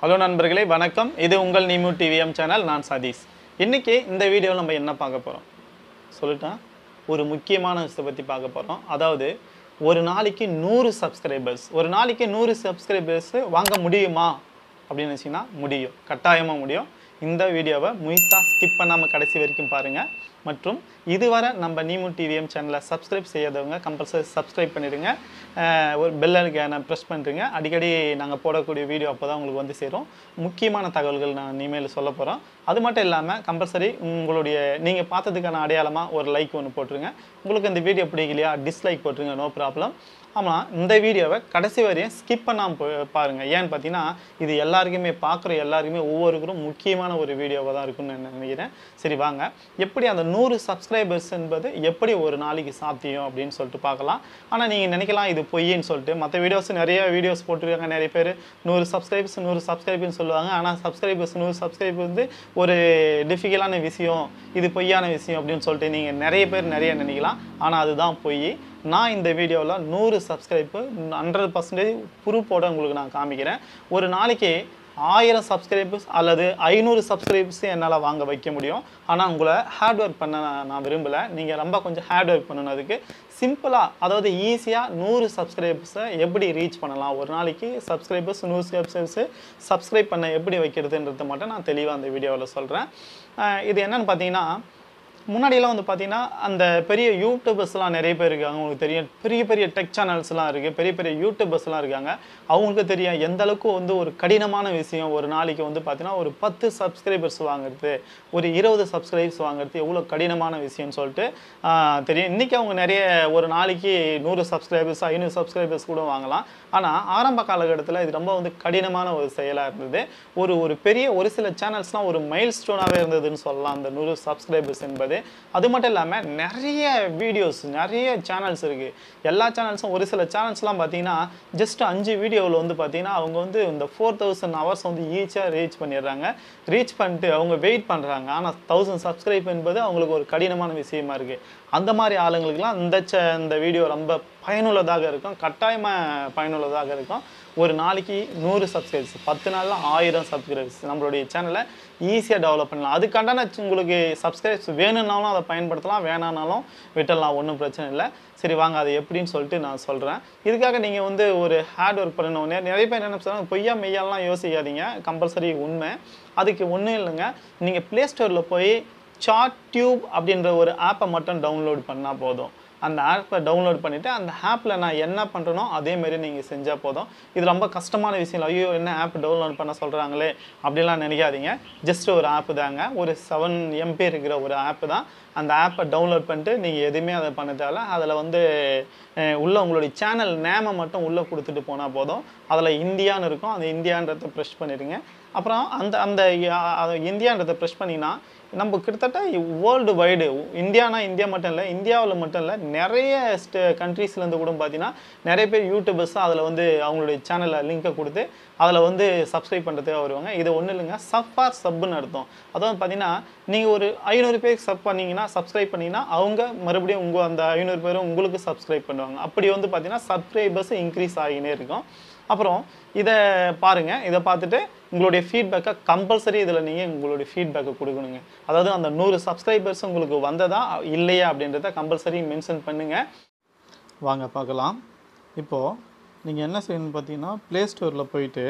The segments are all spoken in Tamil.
ஹலோ நண்பர்களே வணக்கம் இது உங்கள் நிமு டிவிஎம் சேனல் நான் சதீஷ் இன்னைக்கு இந்த வீடியோவில் நம்ம என்ன பார்க்க போகிறோம் சொல்லிட்டேன் ஒரு முக்கியமான விஷயத்தை பற்றி பார்க்க போகிறோம் அதாவது ஒரு நாளைக்கு நூறு சப்ஸ்கிரைபர்ஸ் ஒரு நாளைக்கு நூறு சப்ஸ்கிரைபர்ஸ் வாங்க முடியுமா அப்படின்னு நினச்சிங்கன்னா முடியும் கட்டாயமாக முடியும் இந்த வீடியோவை முயற்சாக ஸ்கிப் பண்ணாமல் கடைசி வரைக்கும் பாருங்கள் மற்றும் இதுவரை நம்ம நீமு டிவிஎம் சேனலை சப்ஸ்கிரைப் செய்யாதவங்க கம்பல்சரி சப்ஸ்கிரைப் பண்ணிடுங்க அஹ் ஒரு பெல் ஐக்கானை ப்ரெஸ் பண்ணுறீங்க அடிக்கடி நாங்கள் போடக்கூடிய வீடியோ அப்போ தான் உங்களுக்கு வந்து சேரும் முக்கியமான தகவல்கள் நான் இனிமேல் சொல்ல போகிறோம் அது மட்டும் இல்லாமல் கம்பல்சரி உங்களுடைய நீங்கள் பார்த்ததுக்கான அடையாளமாக ஒரு லைக் ஒன்று போட்டுருங்க உங்களுக்கு இந்த வீடியோ பிடிக்கலையா டிஸ்லைக் போட்டுருங்க நோ ப்ராப்ளம் ஆமாம் இந்த வீடியோவை கடைசி வரையும் ஸ்கிப் பண்ணாமல் போய் பாருங்கள் ஏன்னு பார்த்தீங்கன்னா இது எல்லாருக்குமே பார்க்குற எல்லாருக்குமே ஒவ்வொருவருக்கும் முக்கியமான ஒரு வீடியோவாக தான் இருக்கும்னு நான் நினைக்கிறேன் சரி வாங்க எப்படி அந்த நூறு சப்ஸ்கிரைபர்ஸ் என்பது எப்படி ஒரு நாளைக்கு சாத்தியம் அப்படின்னு சொல்லிட்டு பார்க்கலாம் ஆனால் நீங்கள் நினைக்கலாம் இது பொய்ன்னு சொல்லிட்டு மற்ற வீடியோஸ் நிறைய வீடியோஸ் போட்டிருக்காங்க நிறைய பேர் நூறு சப்ஸ்கிரைபர்ஸ் நூறு சப்ஸ்கிரைபர்னு சொல்லுவாங்க ஆனால் சப்ஸ்கிரைபர்ஸ் நூறு சப்ஸ்கிரைப் வந்து ஒரு டிஃபிகல்ட்டான விஷயம் இது பொய்யான விஷயம் அப்படின்னு சொல்லிட்டு நீங்கள் நிறைய பேர் நிறைய நினைக்கலாம் ஆனால் அதுதான் பொய் நான் இந்த வீடியோவில் நூறு சப்ஸ்கிரைப்பு ஹண்ட்ரட் பர்சன்டேஜ் ப்ரூஃபோட உங்களுக்கு நான் காமிக்கிறேன் ஒரு நாளைக்கு ஆயிரம் சப்ஸ்கிரைபர்ஸ் அல்லது ஐநூறு சப்ஸ்கிரைபர்ஸ் என்னால் வாங்க வைக்க முடியும் ஆனால் உங்களை ஹார்ட் ஒர்க் பண்ண நான் நான் விரும்பலை நீங்கள் ரொம்ப கொஞ்சம் ஹார்ட் ஒர்க் பண்ணணும் அதுக்கு சிம்பிளாக அதாவது ஈஸியாக நூறு சப்ஸ்கிரைபர்ஸை எப்படி ரீச் பண்ணலாம் ஒரு நாளைக்கு சப்ஸ்கிரைபர்ஸ் நூறு சப்ஸ்கிரைபர்ஸு சப்ஸ்கிரைப் பண்ண எப்படி வைக்கிறதுன்றதை மட்டும் நான் தெளிவாக அந்த வீடியோவில் சொல்கிறேன் இது என்னன்னு பார்த்தீங்கன்னா முன்னாடியெல்லாம் வந்து பார்த்தீங்கன்னா அந்த பெரிய யூடியூபர்ஸ்லாம் நிறைய பேர் இருக்காங்க உங்களுக்கு தெரியும் பெரிய பெரிய டெக் சேனல்ஸ்லாம் இருக்குது பெரிய பெரிய யூடியூபர்ஸ்லாம் இருக்காங்க அவங்களுக்கு தெரியும் எந்த அளவுக்கு வந்து ஒரு கடினமான விஷயம் ஒரு நாளைக்கு வந்து பார்த்தீங்கன்னா ஒரு பத்து சப்ஸ்கிரைபர்ஸ் வாங்குறது ஒரு இருபது சப்ஸ்கிரைபர்ஸ் வாங்குறது எவ்வளோ கடினமான விஷயம்னு சொல்லிட்டு ஆஹ், தெரியும் இன்றைக்கி அவங்க நிறைய ஒரு நாளைக்கு நூறு சப்ஸ்கிரைபர்ஸ் ஐநூறு சப்ஸ்கிரைபர்ஸ் கூட வாங்கலாம் ஆனால் ஆரம்ப காலகட்டத்தில் இது ரொம்ப வந்து கடினமான ஒரு செயலாக இருந்தது ஒரு ஒரு பெரிய ஒரு சில சேனல்ஸ்லாம் ஒரு மைல் ஸ்டோனாகவே இருந்ததுன்னு சொல்லலாம் அந்த நூறு சப்ஸ்கிரைபர்ஸ் என்பது அது மட்டும் இல்லாமல் நிறைய வீடியோஸ் நிறைய சேனல்ஸ் இருக்குது எல்லா சேனல்ஸும் ஒரு சில சேனல்ஸ்லாம் பார்த்தீங்கன்னா ஜஸ்ட் அஞ்சு வீடியோவில் வந்து பார்த்தீங்கன்னா அவங்க வந்து இந்த ஃபோர் தௌசண்ட் ஹவர்ஸ் வந்து ஈஸியாக ரீச் பண்ணிடுறாங்க ரீச் பண்ணிட்டு அவங்க வெயிட் பண்ணுறாங்க ஆனால் தௌசண்ட் சப்ஸ்கிரைப் என்பது அவங்களுக்கு ஒரு கடினமான விஷயமா இருக்குது அந்த மாதிரி ஆளுங்களுக்குலாம் இந்த ச இந்த வீடியோ ரொம்ப பயனுள்ளதாக இருக்கும் கட்டாயமாக பயனுள்ளதாக இருக்கும் ஒரு நாளைக்கு நூறு சப்ஸ்கிரைபர்ஸ் பத்து நாளில் ஆயிரம் சப்ஸ்கிரைபர்ஸ் நம்மளுடைய சேனலை ஈஸியாக டெவலப் பண்ணலாம் அதுக்காண்டான உங்களுக்கு சப்ஸ்கிரைப்ஸ் வேணும்னாலும் அதை பயன்படுத்தலாம் வேணானாலும் விட்டுடலாம் ஒன்றும் பிரச்சனை இல்லை சரி வாங்க அது எப்படின்னு சொல்லிட்டு நான் சொல்கிறேன் இதுக்காக நீங்கள் வந்து ஒரு ஹார்ட் ஒர்க் பண்ணணும் நெ- நிறைய பேர் என்ன சொல்கிறாங்க பொய்யா மெய்யாலாம் யோசிக்காதீங்க கம்பல்சரி உண்மை அதுக்கு ஒன்றும் இல்லைங்க நீங்கள் ப்ளே ஸ்டோரில் போய் சாட் டியூப் அப்படின்ற ஒரு ஆப்பை மட்டும் டவுன்லோட் பண்ணால் போதும் அந்த ஆப்பை டவுன்லோட் பண்ணிவிட்டு அந்த ஆப்பில் நான் என்ன பண்ணுறனோ அதே மாதிரி நீங்கள் செஞ்சால் போதும் இது ரொம்ப கஷ்டமான விஷயம் இல்லை ஐயோ என்ன ஆப் டவுன்லோட் பண்ண சொல்கிறாங்களே அப்படிலாம் நினைக்காதீங்க ஜஸ்ட் ஒரு ஆப்பு தாங்க ஒரு செவன் எம்பி இருக்கிற ஒரு ஆப்பு தான் அந்த ஆப்பை டவுன்லோட் பண்ணிட்டு நீங்கள் எதுவுமே அதை பண்ண தேவையில்ல அதில் வந்து அஹ், உள்ள உங்களுடைய சேனல் நேமை மட்டும் உள்ளே கொடுத்துட்டு போனால் போதும் அதில் இந்தியான்னு இருக்கும் அந்த இந்தியான்றதை ப்ரெஷ் பண்ணிடுங்க அப்புறம் அந்த அந்த அஹ், அது இந்தியான்றதை ப்ரெஷ் பண்ணிங்கன்னா நம்ம கிட்டத்தட்ட வேர்ல்டு வைடு இந்தியானா இந்தியா மட்டும் இல்லை இந்தியாவில் மட்டும் இல்லை நிறைய ஸ்டே கண்ட்ரீஸ்லேருந்து கூட பார்த்தீங்கன்னா நிறைய பேர் யூடியூபர்ஸ் அதில் வந்து அவங்களுடைய சேனலில் லிங்கை கொடுத்து அதில் வந்து சப்ஸ்கிரைப் பண்ணுறதுக்காக வருவாங்க இது ஒன்றும் இல்லைங்க சப் ஆர் சப்னு அர்த்தம் அதாவது பார்த்தீங்கன்னா நீங்கள் ஒரு ஐநூறு பேருக்கு சப் பண்ணீங்கன்னா சப்ஸ்கிரைப் பண்ணீங்கன்னா அவங்க மறுபடியும் உங்கள் அந்த ஐநூறு பேரும் உங்களுக்கு சப்ஸ்கிரைப் பண்ணுவாங்க அப்படி வந்து பார்த்தீங்கன்னா சப்ஸ்கிரைபர்ஸ் இன்க்ரீஸ் ஆகினே இருக்கும் அப்புறம் இதை பாருங்கள் இதை பார்த்துட்டு உங்களுடைய ஃபீட்பேக்கை கம்பல்சரி இதில் நீங்கள் உங்களுடைய ஃபீட்பேக்கை கொடுக்கணுங்க அதாவது அந்த நூறு சப்ஸ்கிரைபர்ஸ் உங்களுக்கு வந்ததா இல்லையா அப்படின்றத கம்பல்சரி மென்ஷன் பண்ணுங்கள் வாங்க பார்க்கலாம் இப்போது நீங்கள் என்ன செய்யணும்னு பார்த்தீங்கன்னா ப்ளே ஸ்டோரில் போயிட்டு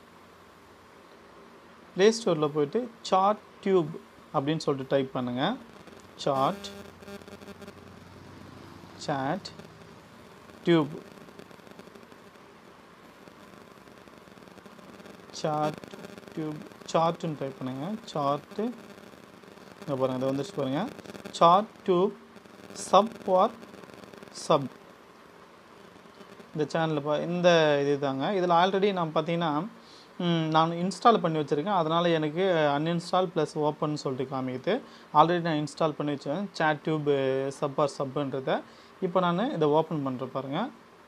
ப்ளே ஸ்டோரில் போயிட்டு சாட் டியூப் அப்படின்னு சொல்லிட்டு டைப் பண்ணுங்கள் chat chat tube chart tube சார்ட்டுன்னு டைப் பண்ணுங்க சார்ட்டு இங்கே பாருங்கள் இதை வந்துச்சு பாருங்கள் chart tube sub or sub இந்த சேனலில் பா இந்த இது தாங்க இதில் ஆல்ரெடி நான் பார்த்தீங்கன்னா ம், நான் இன்ஸ்டால் பண்ணி வச்சுருக்கேன் அதனால் எனக்கு அன்இன்ஸ்டால் ப்ளஸ் ஓப்பன் சொல்லிட்டு காமிக்குது ஆல்ரெடி நான் இன்ஸ்டால் பண்ணி வச்சேன் சாட் டியூப் சப் ஆர் சப்புன்றதை இப்போ நான் இதை ஓப்பன் பண்ணுறேன் பாருங்கள்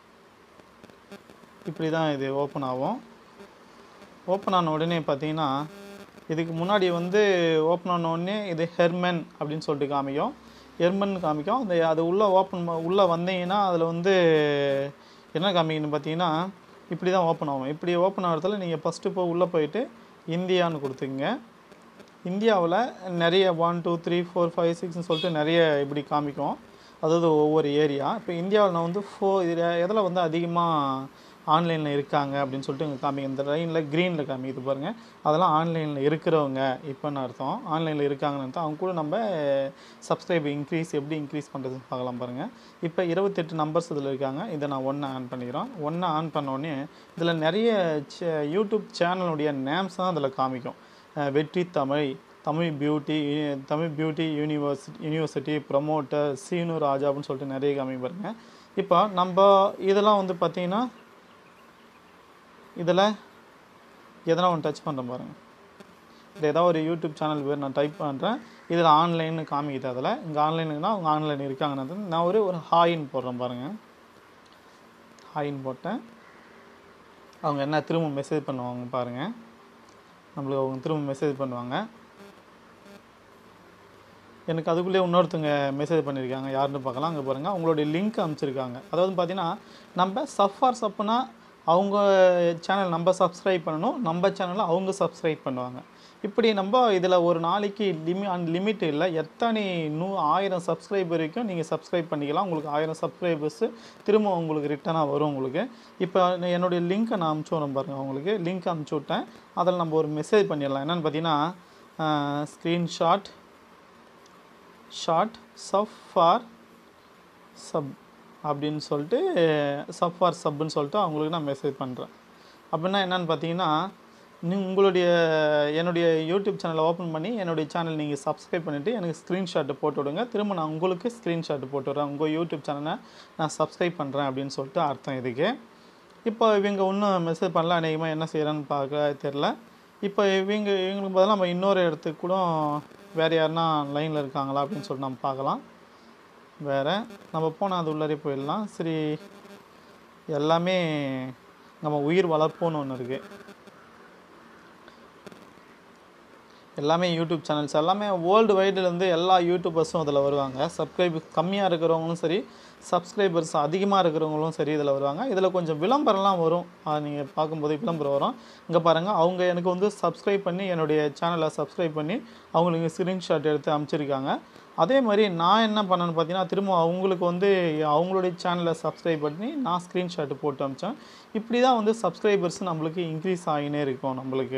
இப்படி தான் இது ஓப்பன் ஆகும் ஓப்பன் ஆன உடனே பார்த்தீங்கன்னா இதுக்கு முன்னாடி வந்து ஓப்பன் ஆன உடனே இது ஹெர்மன் அப்படின்னு சொல்லிட்டு காமிக்கும் ஹெர்மன் காமிக்கும் அந்த அது உள்ளே ஓப்பன் உள்ளே வந்தீங்கன்னா அதில் வந்து என்ன காமிக்கணும் பார்த்தீங்கன்னா இப்படி தான் ஓப்பன் ஆகும் இப்படி ஓப்பன் ஆகிறதுல நீங்கள் ஃபஸ்ட்டு இப்போ உள்ளே போயிட்டு இந்தியான்னு கொடுத்துங்க இந்தியாவில் நிறைய one two three four five சிக்ஸ்னு சொல்லிட்டு நிறைய இப்படி காமிக்கும் அதாவது ஒவ்வொரு ஏரியா இப்போ இந்தியாவில் நான் வந்து ஃபோ இதில் எதில் வந்து அதிகமாக ஆன்லைனில் இருக்காங்க அப்படின்னு சொல்லிட்டு இங்கே காமிங்க இந்த லைனில் க்ரீனில் காமிக்குது பாருங்கள் அதெல்லாம் ஆன்லைனில் இருக்கிறவங்க இப்போன்னு அர்த்தம் ஆன்லைனில் இருக்காங்கன்னு அர்த்தம் அவங்க கூட நம்ம சப்ஸ்கிரைப் இன்க்ரீஸ் எப்படி இன்க்ரீஸ் பண்ணுறதுன்னு பார்க்கலாம் பாருங்கள் இப்போ இருபத்தெட்டு நம்பர்ஸ் இதில் இருக்காங்க இதை நான் ஒன்று ஆன் பண்ணிக்கிறோம் ஒன்று ஆன் பண்ணோடனே இதில் நிறைய சே- யூடியூப் சேனலுடைய நேம்ஸ் தான் அதில் காமிக்கும் அஹ் வெற்றி Tamil Tamil beauty Tamil beauty university university promoter Seenu Raja அப்படின்னு சொல்லிட்டு நிறைய காமி பாருங்க இப்போ நம்ம இதெல்லாம் வந்து பார்த்தீங்கன்னா இதில் எதனா ஒன்று டச் பண்ணுறேன் பாருங்கள் இது ஏதாவது ஒரு யூடியூப் சேனல் பேர் நான் டைப் பண்ணுறேன் இதில் ஆன்லைன்னு காமிக்குது அதில் இங்கே ஆன்லைனுக்குனா அவங்க ஆன்லைன் இருக்காங்கன்னு நான் ஒரு ஒரு ஹாயின்னு போடுறேன் பாருங்கள் ஹாயின்னு போட்டேன் அவங்க என்ன திரும்ப மெசேஜ் பண்ணுவாங்க பாருங்கள் நம்மளுக்கு அவங்க திரும்ப மெசேஜ் பண்ணுவாங்க எனக்கு அதுக்குள்ளே இன்னொருத்தங்க மெசேஜ் பண்ணியிருக்காங்க யாருன்னு பார்க்கலாம் அங்கே பாருங்கள் அவங்களுடைய லிங்க் அனுப்பிச்சிருக்காங்க அதாவது பார்த்தீங்கன்னா நம்ம சஃபார் சப்புனா அவங்க சேனல் நம்ம சப்ஸ்கிரைப் பண்ணணும் நம்ம சேனலை அவங்க சப்ஸ்கிரைப் பண்ணுவாங்க இப்படி நம்ம இதில் ஒரு நாளைக்கு லிமி அன் லிமிட் இல்லை எத்தனை நூ ஆயிரம் சப்ஸ்கிரைப் வரைக்கும் நீங்கள் சப்ஸ்கிரைப் பண்ணிக்கலாம் உங்களுக்கு ஆயிரம் சப்ஸ்கிரைபர்ஸு திரும்ப உங்களுக்கு ரிட்டனாக வரும் உங்களுக்கு இப்போ என்னுடைய லிங்க்கை நான் அனுப்பிச்சி விட்றேன் பாருங்கள் அவங்களுக்கு லிங்க் அனுப்பிச்சி விட்டேன் அதில் நம்ம ஒரு மெசேஜ் பண்ணிடலாம் என்னென்னு பார்த்தீங்கன்னா screenshot short sub for sub அப்படின்னு சொல்லிட்டு சப் ஃபார் சப்னு சொல்லிட்டு அவங்களுக்கு நான் மெசேஜ் பண்ணுறேன் அப்படின்னா என்னன்னு பார்த்தீங்கன்னா நீ உங்களுடைய என்னுடைய யூடியூப் சேனலை ஓப்பன் பண்ணி என்னுடைய சேனல் நீங்கள் சப்ஸ்கிரைப் பண்ணிவிட்டு எனக்கு ஸ்க்ரீன்ஷாட்டு போட்டு விடுங்க திரும்ப நான் உங்களுக்கு ஸ்க்ரீன்ஷாட் போட்டு விட்றேன் உங்கள் யூடியூப் சேனலை நான் சப்ஸ்கிரைப் பண்ணுறேன் அப்படின்னு சொல்லிட்டு அர்த்தம் இதுக்கு இப்போ இவங்க இன்னும் மெசேஜ் பண்ணல அநேகமாக என்ன செய்கிறான்னு பார்க்க தெரில இப்போ இவங்க இவங்களுக்கு பதிலாக நம்ம இன்னொரு இடத்துக்கு கூட வேறு யாருன்னா லைனில் இருக்காங்களா அப்படின்னு சொல்லிட்டு நம்ம பார்க்கலாம் வேறு நம்ம போனால் அது உள்ளாரே போயிடலாம் சரி எல்லாமே நம்ம உயிர் வளர்ப்போன்னு ஒன்று இருக்குது எல்லாமே யூடியூப் சேனல்ஸ் எல்லாமே வேர்ல்டு வைடுலேருந்து எல்லா யூடியூபர்ஸும் அதில் வருவாங்க சப்ஸ்கிரைப் கம்மியாக இருக்கிறவங்களும் சரி சப்ஸ்கிரைபர்ஸ் அதிகமாக இருக்கிறவங்களும் சரி இதில் வருவாங்க இதில் கொஞ்சம் விளம்பரம்லாம் வரும் அது நீங்கள் பார்க்கும்போது விளம்பரம் வரும் இங்கே பாருங்கள் அவங்க எனக்கு வந்து சப்ஸ்கிரைப் பண்ணி என்னுடைய சேனலை சப்ஸ்கிரைப் பண்ணி அவங்களுக்கு ஸ்க்ரீன்ஷாட் எடுத்து அனுப்பிச்சிருக்காங்க அதே மாதிரி நான் என்ன பண்ணேன்னு பார்த்தீங்கன்னா திரும்ப அவங்களுக்கு வந்து அவங்களுடைய சேனலை சப்ஸ்கிரைப் பண்ணி நான் ஸ்க்ரீன்ஷாட் போட்டு அனுப்பிச்சேன் இப்படி தான் வந்து சப்ஸ்கிரைபர்ஸ் நம்மளுக்கு இன்க்ரீஸ் ஆகினே இருக்கும் நம்மளுக்கு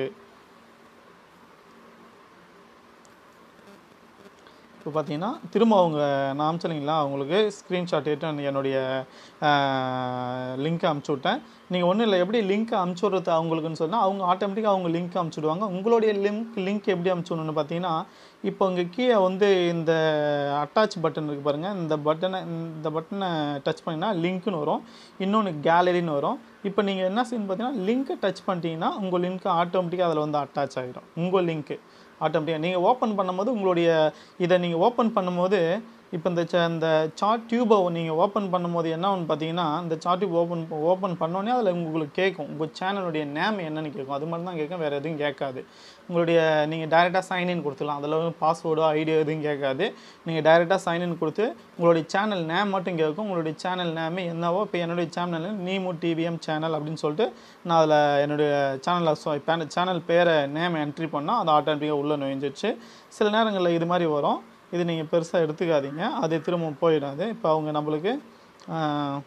இப்போ பார்த்தீங்கன்னா திரும்ப அவங்க நான் அனுப்பிச்சிங்களா அவங்களுக்கு ஸ்க்ரீன்ஷாட் எடுத்து என்னுடைய லிங்க்கை அனுப்பிச்சி விட்டேன் நீங்கள் ஒன்றும் இல்லை எப்படி லிங்க் அனுப்பிச்சி விட்றது அவங்களுக்குன்னு சொன்னால் அவங்க ஆட்டோமேட்டிக்காக அவங்க லிங்க் அனுப்பிச்சி உங்களுடைய லிங்க் லிங்க் எப்படி அனுப்பிச்சி விடணும்னு பார்த்தீங்கன்னா இப்போ இங்கே கீழே வந்து இந்த அட்டாச் பட்டன் இருக்குது பாருங்கள் இந்த பட்டனை இந்த பட்டனை டச் பண்ணினா லிங்க்னு வரும் இன்னொன்று கேலரின்னு வரும் இப்போ நீங்கள் என்ன செய்யணும் பார்த்தீங்கன்னா லிங்க்கை டச் பண்ணிட்டீங்கன்னா உங்கள் லிங்க் ஆட்டோமேட்டிக்காக அதில் வந்து அட்டாச் ஆகிடும் உங்கள் லிங்க்கு ஆட்டோமேட்டிக்காக நீங்கள் ஓப்பன் பண்ணும்போது உங்களுடைய இதை நீங்கள் ஓப்பன் பண்ணும்போது இப்போ இந்த ச- இந்த சார்ட் டியூபை நீங்கள் ஓப்பன் பண்ணும்போது என்ன ஒன்று பார்த்தீங்கன்னா இந்த சார்ட் டியூப் ஓப்பன் ஓப்பன் பண்ணோடனே அதில் உங்களுக்கு கேட்கும் உங்கள் சேனலுடைய நேம் என்னன்னு கேட்கும் அது மட்டும் தான் கேட்கும் வேறு எதுவும் கேட்காது உங்களுடைய நீங்கள் டைரெக்டாக சைன்இன் கொடுத்துக்கலாம் அதில் வந்து பாஸ்வேர்டோ ஐடியோ எதுவும் கேட்காது நீங்கள் டைரெக்டாக சைன்இன் கொடுத்து உங்களுடைய சேனல் நேம் மட்டும் கேட்கும் உங்களுடைய சேனல் நேம் என்னவோ இப்போ என்னுடைய சேனல் நீமு டிவிஎம் சேனல் அப்படின்னு சொல்லிட்டு நான் அதில் என்னுடைய சேனலில் சேனல் பேரை நேம் என்ட்ரி பண்ணால் அது ஆட்டோமேட்டிக்காக உள்ளே நுழைஞ்சிடுச்சு சில நேரங்களில் இது மாதிரி வரும் இது நீங்கள் பெருசாக எடுத்துக்காதீங்க அது திரும்ப போயிடாது இப்போ அவங்க நம்மளுக்கு ஆஹ்,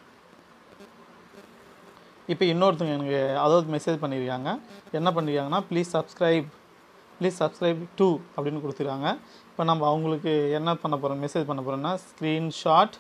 இப்போ இன்னொருத்தவங்க எனக்கு அதாவது மெசேஜ் பண்ணியிருக்காங்க என்ன பண்ணியிருக்காங்கன்னா please subscribe please subscribe to அப்படின்னு கொடுத்துருக்காங்க இப்போ நம்ம அவங்களுக்கு என்ன பண்ண போகிறோம் மெசேஜ் பண்ண போகிறோம்னா ஸ்க்ரீன்ஷாட்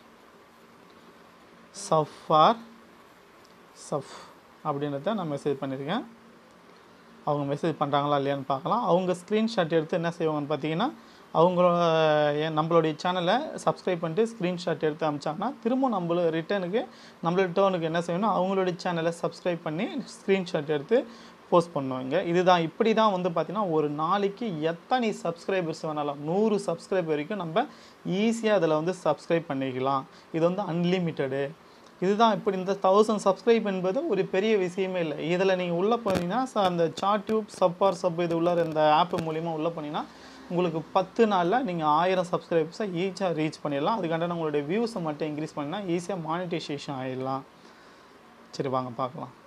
சஃபார் சஃப் அப்படின்றத நான் மெசேஜ் பண்ணியிருக்கேன் அவங்க மெசேஜ் பண்ணுறாங்களா இல்லையான்னு பார்க்கலாம் அவங்க ஸ்க்ரீன்ஷாட் எடுத்து என்ன செய்வாங்கன்னு பார்த்தீங்கன்னா அவங்களோட என் நம்மளுடைய சேனலை சப்ஸ்கிரைப் பண்ணிட்டு ஸ்க்ரீன்ஷாட் எடுத்து அமிச்சாங்கன்னா திரும்ப நம்மள ரிட்டனுக்கு நம்மளோட டேர்னுக்கு என்ன செய்யணும் அவங்களுடைய சேனலை சப்ஸ்கிரைப் பண்ணி ஸ்க்ரீன்ஷாட் எடுத்து போஸ்ட் பண்ணுவாங்க இதுதான் இப்படி தான் வந்து பார்த்தீங்கன்னா ஒரு நாளைக்கு எத்தனை சப்ஸ்கிரைபர்ஸ் வேணாலும் நூறு சப்ஸ்கிரைபர் வரைக்கும் நம்ம ஈஸியாக அதில் வந்து சப்ஸ்கிரைப் பண்ணிக்கலாம் இது வந்து அன்லிமிட்டடு இதுதான் இப்படி இந்த தௌசண்ட் சப்ஸ்கிரைப் என்பது ஒரு பெரிய விஷயமே இல்லை இதில் நீங்கள் உள்ளே போனீங்கன்னா ச- அந்த சார்ட் டியூப் சப்பார் சப் இது உள்ள இந்த ஆப் மூலிமா உள்ளே போனீங்கன்னா உங்களுக்கு பத்து நாளில் நீங்கள் ஆயிரம் சப்ஸ்கிரைபர்ஸை ஈஸியாக ரீச் பண்ணிடலாம் அதுக்காண்ட உங்களுடைய வியூஸை மட்டும் இன்க்ரீஸ் பண்ணினா ஈஸியாக மானிட்டைசேஷன் ஆகிடலாம் சரி வாங்க பார்க்கலாம்